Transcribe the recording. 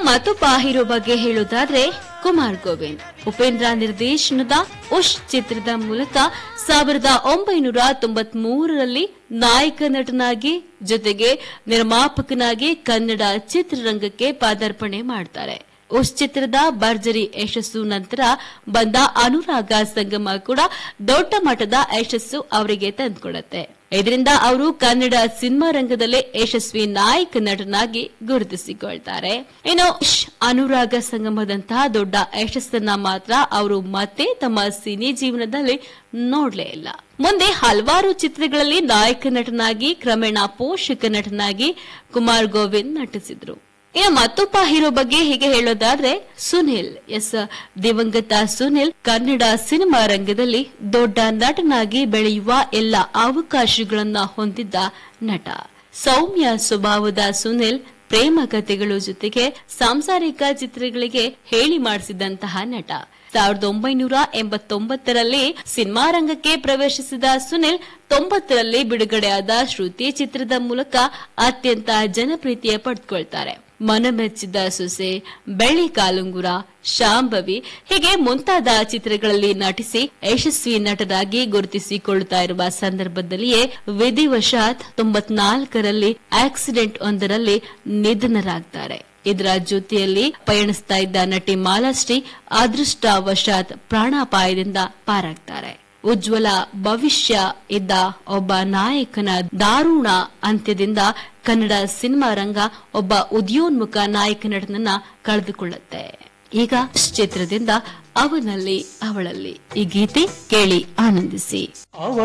ಮತ್ತೊಬ್ಬ ಹೀರೋ ಬಗ್ಗೆ ಹೇಳುವುದಾದ್ರೆ ಕುಮಾರ್ ಗೋವಿಂದ್ ಉಪೇಂದ್ರ ನಿರ್ದೇಶನದ ಉಶ್ ಚಿತ್ರದ ಮೂಲಕ ಸಾವಿರದ ಒಂಬೈನೂರ ತೊಂಬತ್ ಮೂರರಲ್ಲಿ ನಾಯಕ ನಟನಾಗಿ ಜೊತೆಗೆ ನಿರ್ಮಾಪಕನಾಗಿ ಕನ್ನಡ ಚಿತ್ರರಂಗಕ್ಕೆ ಪಾದಾರ್ಪಣೆ ಮಾಡ್ತಾರೆ ಉಸ್ ಚಿತ್ರದ ಭರ್ಜರಿ ಯಶಸ್ಸು ನಂತರ ಬಂದ ಅನುರಾಗ ಸಂಗಮ ಕೂಡ ದೊಡ್ಡ ಮಟ್ಟದ ಯಶಸ್ಸು ಅವರಿಗೆ ತಂದುಕೊಡುತ್ತೆ ಇದರಿಂದ ಅವರು ಕನ್ನಡ ಸಿನಿಮಾ ರಂಗದಲ್ಲೇ ಯಶಸ್ವಿ ನಾಯಕ ನಟನಾಗಿ ಗುರುತಿಸಿಕೊಳ್ತಾರೆ ಇನ್ನು ಇಶ್, ಅನುರಾಗ ಸಂಗಮದಂತಹ ದೊಡ್ಡ ಯಶಸ್ಸನ್ನ ಮಾತ್ರ ಅವರು ಮತ್ತೆ ತಮ್ಮ ಸಿನಿ ಜೀವನದಲ್ಲಿ ನೋಡ್ಲೇ ಇಲ್ಲ ಮುಂದೆ ಹಲವಾರು ಚಿತ್ರಗಳಲ್ಲಿ ನಾಯಕ ನಟನಾಗಿ ಕ್ರಮೇಣ ಪೋಷಕ ನಟನಾಗಿ ಕುಮಾರ್ ಗೋವಿಂದ್ ನಟಿಸಿದ್ರು ಇನ್ನು ಮತ್ತೊಬ್ಬ ಹೀರೋ ಬಗ್ಗೆ ಹೀಗೆ ಹೇಳೋದಾದ್ರೆ ಸುನಿಲ್ ಎಸ್ ದಿವಂಗತ ಸುನಿಲ್ ಕನ್ನಡ ಸಿನಿಮಾ ರಂಗದಲ್ಲಿ ದೊಡ್ಡ ನಟನಾಗಿ ಬೆಳೆಯುವ ಎಲ್ಲ ಅವಕಾಶಗಳನ್ನ ಹೊಂದಿದ್ದ ನಟ ಸೌಮ್ಯ ಸ್ವಭಾವದ ಸುನಿಲ್ ಪ್ರೇಮ ಕಥೆಗಳು ಜೊತೆಗೆ ಸಾಂಸಾರಿಕ ಚಿತ್ರಗಳಿಗೆ ಹೇಳಿ ಮಾಡಿಸಿದಂತಹ ನಟ ಸಾವಿರದ ಒಂಬೈನೂರ ಎಂಬತ್ತೊಂಬತ್ತರಲ್ಲಿ ಸಿನಿಮಾ ರಂಗಕ್ಕೆ ಪ್ರವೇಶಿಸಿದ ಸುನಿಲ್ ತೊಂಬತ್ತರಲ್ಲಿ ಬಿಡುಗಡೆಯಾದ ಶ್ರುತಿ ಚಿತ್ರದ ಮೂಲಕ ಅತ್ಯಂತ ಜನಪ್ರಿತಿಯ ಪಡೆದುಕೊಳ್ತಾರೆ ಮನಮೆಚ್ಚಿದ ಸೊಸೆ ಬೆಳ್ಳಿ ಕಾಲುಂಗುರ ಶಾಂಭವಿ ಹೀಗೆ ಮುಂತಾದ ಚಿತ್ರಗಳಲ್ಲಿ ನಟಿಸಿ ಯಶಸ್ವಿ ನಟರಾಗಿ ಗುರುತಿಸಿಕೊಳ್ಳುತ್ತಾ ಇರುವ ಸಂದರ್ಭದಲ್ಲಿಯೇ ವಿಧಿವಶಾತ್ ತೊಂಬತ್ನಾಲ್ಕರಲ್ಲಿ ಆಕ್ಸಿಡೆಂಟ್ ಒಂದರಲ್ಲಿ ನಿಧನರಾಗ್ತಾರೆ ಇದರ ಜೊತೆಯಲ್ಲಿ ಪಯಣಿಸ್ತಾ ಇದ್ದ ನಟಿ ಮಾಲಾಶ್ರೀ ಅದೃಷ್ಟವಶಾತ್ ಪ್ರಾಣಾಪಾಯದಿಂದ ಪಾರಾಗ್ತಾರೆ ಉಜ್ವಲ ಭವಿಷ್ಯ ಇದ್ದ ಒಬ್ಬ ನಾಯಕನ ದಾರುಣ ಅಂತ್ಯದಿಂದ ಕನ್ನಡ ಸಿನಿಮಾ ರಂಗ ಒಬ್ಬ ಉದಯೋನ್ಮುಖ ನಾಯಕ ನಟನನ್ನ ಕಳೆದುಕೊಳ್ಳುತ್ತೆ ಈಗ ಚಿತ್ರದಿಂದ ಅವನಲ್ಲಿ ಅವಳಲ್ಲಿ ಈ ಗೀತೆ ಕೇಳಿ ಆನಂದಿಸಿ